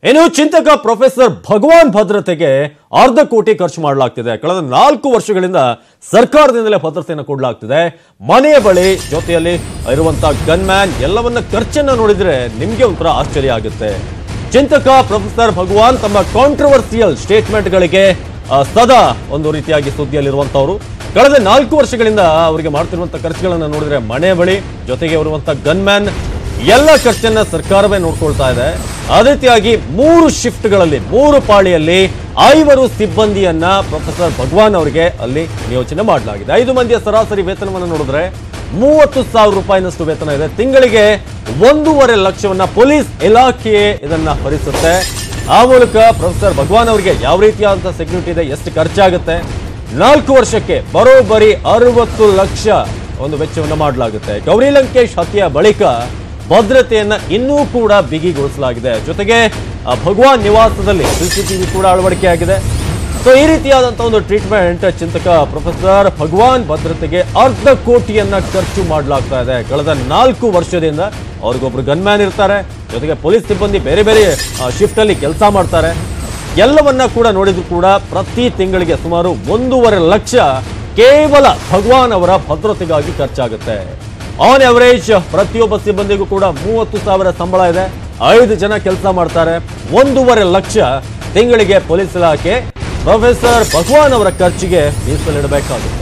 ಇನ್ನು ಚಿಂತಕ ಪ್ರೊಫೆಸರ್ ಭಗವಾನ್ ಭದ್ರತೆಗೆ ಅರ್ಧ ಕೋಟಿ ಖರ್ಚು ಮಾಡಲಾಗ್ತಿದೆ ಕಳೆದ ನಾಲ್ಕು ವರ್ಷಗಳಿಂದ ಸರ್ಕಾರದಿಂದಲೇ ಭದ್ರತೆಯನ್ನು ಕೊಡಲಾಗ್ತಿದೆ ಮನೆಯ ಬಳಿ ಜೊತೆಯಲ್ಲಿ ಇರುವಂತಹ ಗನ್ಮ್ಯಾನ್ ಎಲ್ಲವನ್ನ ಖರ್ಚನ್ನ ನೋಡಿದ್ರೆ ನಿಮ್ಗೆ ಒಂಥರ ಆಶ್ಚರ್ಯ ಆಗುತ್ತೆ ಚಿಂತಕ ಪ್ರೊಫೆಸರ್ ಭಗವಾನ್ ತಮ್ಮ ಕಾಂಟ್ರವರ್ಸಿಯಲ್ ಸ್ಟೇಟ್ಮೆಂಟ್ಗಳಿಗೆ ಆ, ಸದಾ ಒಂದು ರೀತಿಯಾಗಿ ಸುದ್ದಿಯಲ್ಲಿರುವಂತವರು ಕಳೆದ ನಾಲ್ಕು ವರ್ಷಗಳಿಂದ ಅವರಿಗೆ ಮಾಡ್ತಿರುವಂತಹ ಖರ್ಚುಗಳನ್ನ ನೋಡಿದ್ರೆ ಮನೆ ಬಳಿ ಜೊತೆಗೆ ಇರುವಂತಹ ಗನ್ಮ್ಯಾನ್ ಎಲ್ಲ ಖರ್ಚನ್ನ ಸರ್ಕಾರವೇ ನೋಡ್ಕೊಳ್ತಾ ಇದೆ ಅದೇ ರೀತಿಯಾಗಿ ಮೂರು ಶಿಫ್ಟ್ಗಳಲ್ಲಿ ಮೂರು ಪಾಳಿಯಲ್ಲಿ ಐವರು ಸಿಬ್ಬಂದಿಯನ್ನ ಪ್ರೊಫೆಸರ್ ಭಗವಾನ್ ಅವರಿಗೆ ಅಲ್ಲಿ ನಿಯೋಜನೆ ಮಾಡಲಾಗಿದೆ ಐದು ಮಂದಿಯ ಸರಾಸರಿ ವೇತನವನ್ನು ನೋಡಿದ್ರೆ ಮೂವತ್ತು ಸಾವಿರ ರೂಪಾಯಿನಷ್ಟು ವೇತನ ಇದೆ ತಿಂಗಳಿಗೆ ಒಂದೂವರೆ ಲಕ್ಷವನ್ನ ಪೊಲೀಸ್ ಇಲಾಖೆಯೇ ಇದನ್ನ ಭರಿಸುತ್ತೆ ಆ ಮೂಲಕ ಪ್ರೊಫೆಸರ್ ಭಗವಾನ್ ಅವರಿಗೆ ಯಾವ ರೀತಿಯಾದಂತಹ ಸೆಕ್ಯೂರಿಟಿ ಇದೆ ಎಷ್ಟು ಖರ್ಚಾಗುತ್ತೆ ನಾಲ್ಕು ವರ್ಷಕ್ಕೆ ಬರೋಬ್ಬರಿ ಅರವತ್ತು ಲಕ್ಷ ಒಂದು ವೆಚ್ಚವನ್ನು ಮಾಡಲಾಗುತ್ತೆ ಗೌರಿ ಲಂಕೇಶ್ ಹತ್ಯೆಯ ಬಳಿಕ ಭದ್ರತೆಯನ್ನ ಇನ್ನೂ ಕೂಡ ಬಿಗಿಗೊಳಿಸಲಾಗಿದೆ ಜೊತೆಗೆ ಆ ಭಗವಾನ್ ನಿವಾಸದಲ್ಲಿ ಸಿಸಿಟಿವಿ ಕೂಡ ಅಳವಡಿಕೆಯಾಗಿದೆ ಸೊ ಈ ರೀತಿಯಾದಂತಹ ಒಂದು ಟ್ರೀಟ್ಮೆಂಟ್ ಚಿಂತಕ ಪ್ರೊಫೆಸರ್ ಭಗವಾನ್ ಭದ್ರತೆಗೆ ಅರ್ಧ ಕೋಟಿಯನ್ನ ಖರ್ಚು ಮಾಡಲಾಗ್ತಾ ಇದೆ ಕಳೆದ ನಾಲ್ಕು ವರ್ಷದಿಂದ ಅವ್ರಿಗೊಬ್ರು ಗನ್ಮ್ಯಾನ್ ಇರ್ತಾರೆ ಜೊತೆಗೆ ಪೊಲೀಸ್ ಸಿಬ್ಬಂದಿ ಬೇರೆ ಬೇರೆ ಶಿಫ್ಟ್ ಅಲ್ಲಿ ಕೆಲಸ ಮಾಡ್ತಾರೆ ಎಲ್ಲವನ್ನ ಕೂಡ ನೋಡಿದ್ರು ಕೂಡ ಪ್ರತಿ ತಿಂಗಳಿಗೆ ಸುಮಾರು ಒಂದೂವರೆ ಲಕ್ಷ ಕೇವಲ ಭಗವಾನ್ ಅವರ ಭದ್ರತೆಗಾಗಿ ಖರ್ಚಾಗುತ್ತೆ ಆನ್ ಅವರೇಜ್ ಪ್ರತಿಯೊಬ್ಬ ಸಿಬ್ಬಂದಿಗೂ ಕೂಡ ಮೂವತ್ತು ಸಾವಿರ ಸಂಬಳ ಇದೆ ಐದು ಜನ ಕೆಲಸ ಮಾಡ್ತಾರೆ ಒಂದೂವರೆ ಲಕ್ಷ ತಿಂಗಳಿಗೆ ಪೊಲೀಸ್ ಇಲಾಖೆ ಪ್ರೊಫೆಸರ್ ಭಗವಾನ್ ಅವರ ಖರ್ಚಿಗೆ ಮೀಸಲಿಡಬೇಕಾಗುತ್ತೆ